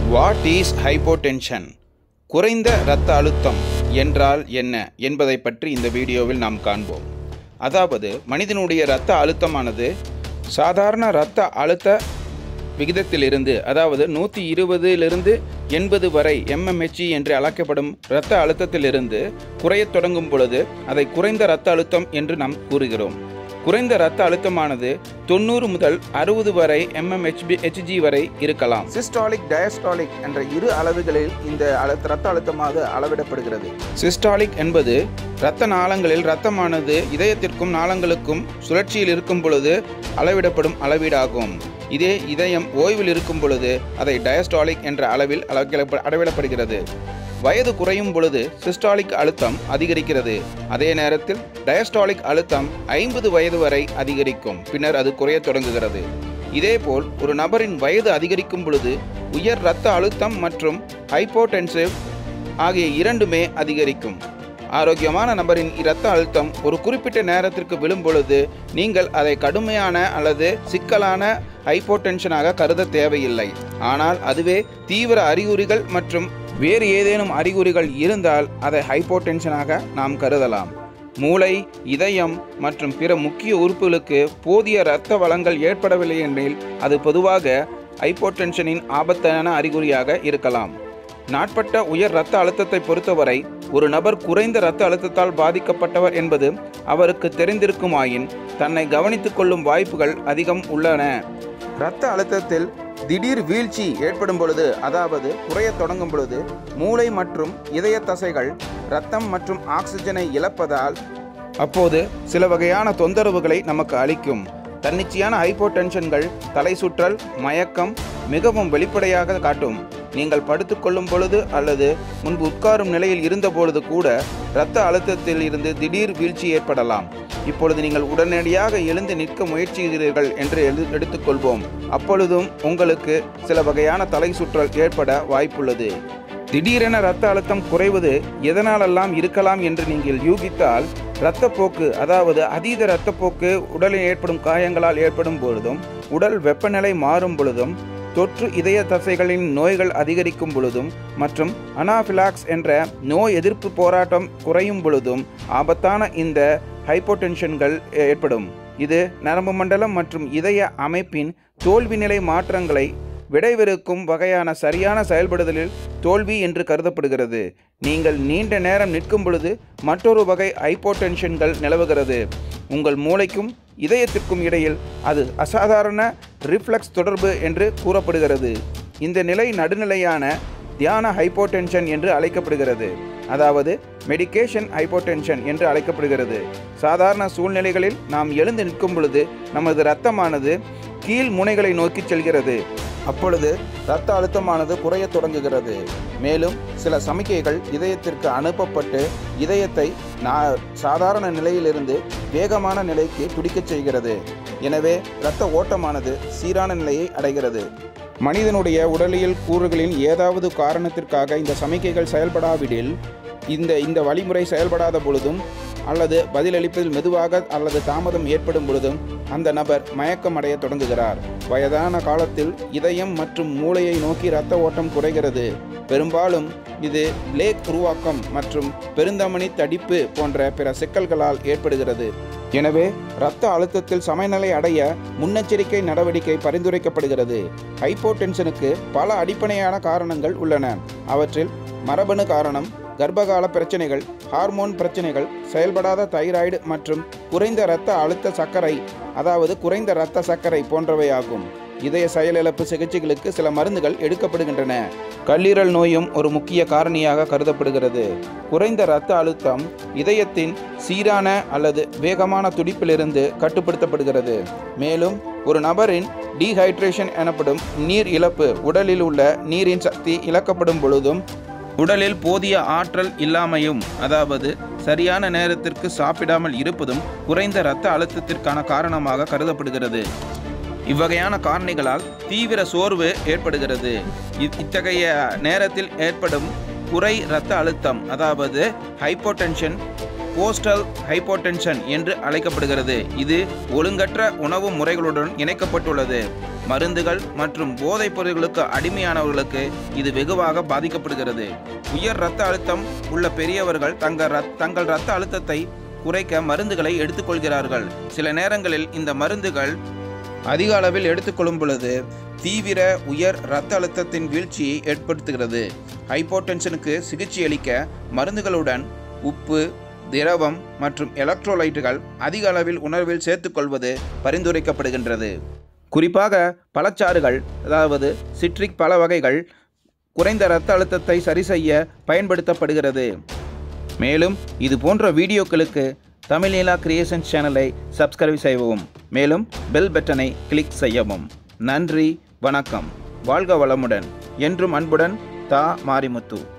what is hypotension குறைந்த இரத்த அழுத்தம் என்றால் என்ன என்பதை பற்றி இந்த வீடியோவில் நாம் காண்போம் அதாவது மனிதனுடைய இரத்த அழுத்தமானது சாதாரண இரத்த அழுத்த விகிதத்திலிருந்து அதாவது நூற்றி இருபதிலிருந்து எண்பது வரை எம்எம்ஹெச்இ என்று அழைக்கப்படும் இரத்த அழுத்தத்திலிருந்து குறையத் தொடங்கும் பொழுது அதை குறைந்த இரத்த அழுத்தம் என்று நாம் கூறுகிறோம் குறைந்த இரத்த அழுத்தமானது தொண்ணூறு முதல் அறுபது வரை எம்எம்ஹெச்பி ஹெச்ஜி வரை இருக்கலாம் சிஸ்டாலிக் டயஸ்டாலிக் என்ற இரு அளவுகளில் இந்த அழுத்த இரத்த அழுத்தமாக அளவிடப்படுகிறது சிஸ்டாலிக் என்பது இரத்த நாளங்களில் இரத்தமானது இதயத்திற்கும் நாளங்களுக்கும் சுழற்சியில் இருக்கும் பொழுது அளவிடப்படும் அளவீடாகும் இதே இதயம் ஓய்வில் இருக்கும் பொழுது அதை டயஸ்டாலிக் என்ற அளவில் அளவிடப்ப- அளவிடப்படுகிறது வயது குறையும் பொழுது சிஸ்டாலிக் அழுத்தம் அதிகரிக்கிறது அதே நேரத்தில் டயஸ்டாலிக் அழுத்தம் ஐம்பது வயது வரை அதிகரிக்கும் பின்னர் அது குறையத் தொடங்குகிறது இதேபோல் ஒரு நபரின் வயது அதிகரிக்கும் பொழுது உயர் இரத்த அழுத்தம் மற்றும் ஹைப்போடென்சிவ் ஆகிய இரண்டுமே அதிகரிக்கும் ஆரோக்கியமான நபரின் இரத்த அழுத்தம் ஒரு குறிப்பிட்ட நேரத்திற்கு விழும் பொழுது நீங்கள் அதை கடுமையான அல்லது சிக்கலான ஹைப்போடென்ஷனாக கருத தேவையில்லை ஆனால் அதுவே தீவிர அறிகுறிகள் மற்றும் வேறு ஏதேனும் அறிகுறிகள் இருந்தால் அதை ஹைப்போடென்ஷனாக நாம் கருதலாம் மூளை இதயம் மற்றும் பிற முக்கிய உறுப்புகளுக்கு போதிய இரத்த வளங்கள் ஏற்படவில்லை எனில் அது பொதுவாக ஹைப்போடென்ஷனின் ஆபத்தான அறிகுறியாக இருக்கலாம் நாட்பட்ட உயர் இரத்த அழுத்தத்தை பொறுத்தவரை ஒரு நபர் குறைந்த இரத்த அழுத்தத்தால் பாதிக்கப்பட்டவர் என்பது அவருக்கு தெரிந்திருக்குமாயின் தன்னை கவனித்துக் கொள்ளும் வாய்ப்புகள் அதிகம் உள்ளன இரத்த அழுத்தத்தில் திடீர் வீழ்ச்சி ஏற்படும் பொழுது அதாவது குறையத் தொடங்கும் பொழுது மூளை மற்றும் இதய தசைகள் இரத்தம் மற்றும் ஆக்சிஜனை இழப்பதால் அப்போது சில வகையான தொந்தரவுகளை நமக்கு அளிக்கும் தன்னிச்சையான ஹைப்போடென்ஷன்கள் தலை சுற்றல் மயக்கம் மிகவும் வெளிப்படையாக காட்டும் நீங்கள் படுத்துக்கொள்ளும் பொழுது அல்லது முன்பு உட்காரும் நிலையில் இருந்த பொழுது கூட இரத்த அழுத்தத்தில் இருந்து திடீர் வீழ்ச்சி ஏற்படலாம் இப்பொழுது நீங்கள் உடனடியாக எழுந்து நிற்க முயற்சிக்கிறீர்கள் என்று எழு எடுத்துக்கொள்வோம் அப்பொழுதும் உங்களுக்கு சில வகையான தலை சுற்றல் ஏற்பட வாய்ப்புள்ளது திடீரென இரத்த அழுத்தம் குறைவது எதனாலெல்லாம் இருக்கலாம் என்று நீங்கள் யூகித்தால் இரத்தப்போக்கு அதாவது அதீத இரத்தப்போக்கு உடலில் ஏற்படும் காயங்களால் ஏற்படும் பொழுதும் உடல் வெப்பநிலை மாறும் பொழுதும் தொற்று இதய தசைகளின் நோய்கள் அதிகரிக்கும் பொழுதும் மற்றும் அனாஃபிலாக்ஸ் என்ற நோய் எதிர்ப்பு போராட்டம் குறையும் பொழுதும் ஆபத்தான இந்த ஹைப்போடென்ஷன்கள் ஏற்படும் இது நரம்பு மண்டலம் மற்றும் இதய அமைப்பின் தோல்வி நிலை மாற்றங்களை விடைவிறுக்கும் வகையான சரியான செயல்படுதலில் தோல்வி என்று கருதப்படுகிறது நீங்கள் நீண்ட நேரம் நிற்கும் பொழுது மற்றொரு வகை ஹைப்போடென்ஷன்கள் நிலவுகிறது உங்கள் மூளைக்கும் இதயத்திற்கும் இடையில் அது அசாதாரண ரிஃப்ளெக்ஸ் தொடர்பு என்று கூறப்படுகிறது இந்த நிலை நடுநிலையான தியான ஹைப்போடென்ஷன் என்று அழைக்கப்படுகிறது அதாவது மெடிகேஷன் ஹைப்போடென்ஷன் என்று அழைக்கப்படுகிறது சாதாரண சூழ்நிலைகளில் நாம் எழுந்து நிற்கும் பொழுது நமது இரத்தமானது கீழ் முனைகளை நோக்கி செல்கிறது அப்பொழுது இரத்த அழுத்தமானது குறையத் தொடங்குகிறது மேலும் சில சமிக்கைகள் இதயத்திற்கு அனுப்பப்பட்டு இதயத்தை நா- சாதாரண நிலையிலிருந்து வேகமான நிலைக்கு துடிக்கச் செய்கிறது எனவே இரத்த ஓட்டமானது சீரான நிலையை அடைகிறது மனிதனுடைய உடலியல் கூறுகளின் ஏதாவது காரணத்திற்காக இந்த சமிக்கைகள் செயல்படாவிடில் இந்த இந்த வழிமுறை செயல்படாத பொழுதும் அல்லது பதிலளிப்பதில் மெதுவாக அல்லது தாமதம் ஏற்படும் பொழுதும் அந்த நபர் மயக்கம் அடைய தொடங்குகிறார் வயதான காலத்தில் இதயம் மற்றும் மூளையை நோக்கி இரத்த ஓட்டம் குறைகிறது பெரும்பாலும் இது லேக் உருவாக்கம் மற்றும் பெருந்தமனி தடிப்பு போன்ற பிற சிக்கல்களால் ஏற்படுகிறது எனவே இரத்த அழுத்தத்தில் சமநிலை அடைய முன்னெச்சரிக்கை நடவடிக்கை பரிந்துரைக்கப்படுகிறது ஹைப்போடென்ஷனுக்கு பல அடிப்படையான காரணங்கள் உள்ளன அவற்றில் மரபணு காரணம் கர்ப்பகால பிரச்சனைகள் ஹார்மோன் பிரச்சனைகள் செயல்படாத தைராய்டு மற்றும் குறைந்த இரத்த அழுத்த சர்க்கரை அதாவது குறைந்த இரத்த சர்க்கரை போன்றவை ஆகும் இதய செயலிழப்பு சிகிச்சைகளுக்கு சில மருந்துகள் எடுக்கப்படுகின்றன கல்லீரல் நோயும் ஒரு முக்கிய காரணியாக கருதப்படுகிறது குறைந்த இரத்த அழுத்தம் இதயத்தின் சீரான அல்லது வேகமான துடிப்பிலிருந்து கட்டுப்படுத்தப்படுகிறது மேலும் ஒரு நபரின் டீஹைட்ரேஷன் எனப்படும் நீர் இழப்பு உடலில் உள்ள நீரின் சக்தி இழக்கப்படும் பொழுதும் உடலில் போதிய ஆற்றல் இல்லாமையும் அதாவது சரியான நேரத்திற்கு சாப்பிடாமல் இருப்பதும் குறைந்த இரத்த அழுத்தத்திற்கான காரணமாக கருதப்படுகிறது இவ்வகையான காரணிகளால் தீவிர சோர்வு ஏற்படுகிறது இ- இத்தகைய நேரத்தில் ஏற்படும் குறை இரத்த அழுத்தம் அதாவது ஹைப்போடென்ஷன் போஸ்டல் ஹைப்போடென்ஷன் என்று அழைக்கப்படுகிறது இது ஒழுங்கற்ற உணவு முறைகளுடன் இணைக்கப்பட்டுள்ளது மருந்துகள் மற்றும் போதைப் பொருட்களுக்கு அடிமையானவர்களுக்கு இது வெகுவாக பாதிக்கப்படுகிறது உயர் இரத்த அழுத்தம் உள்ள பெரியவர்கள் தங்கள் ரத்- தங்கள் இரத்த அழுத்தத்தை குறைக்க மருந்துகளை எடுத்துக்கொள்கிறார்கள் சில நேரங்களில் இந்த மருந்துகள் அதிக அளவில் எடுத்துக்கொள்ளும் பொழுது தீவிர உயர் இரத்த அழுத்தத்தின் வீழ்ச்சியை ஏற்படுத்துகிறது ஹைப்போடென்ஷனுக்கு சிகிச்சை அளிக்க மருந்துகளுடன் உப்பு திரவம் மற்றும் எலக்ட்ரோலைட்டுகள் அதிக அளவில் உணர்வில் சேர்த்துக்கொள்வது பரிந்துரைக்கப்படுகின்றது குறிப்பாக பழச்சாறுகள் அதாவது சிட்ரிக் பல வகைகள் குறைந்த இரத்த அழுத்தத்தை சரி செய்ய பயன்படுத்தப்படுகிறது மேலும் இது போன்ற வீடியோக்களுக்கு தமிழ்நீலா கிரியேஷன் சேனலை சப்ஸ்கிரைப் செய்யவும் மேலும் பெல் பட்டனை கிளிக் செய்யவும் நன்றி வணக்கம் வாழ்க வளமுடன் என்றும் அன்புடன் தா மாரிமுத்து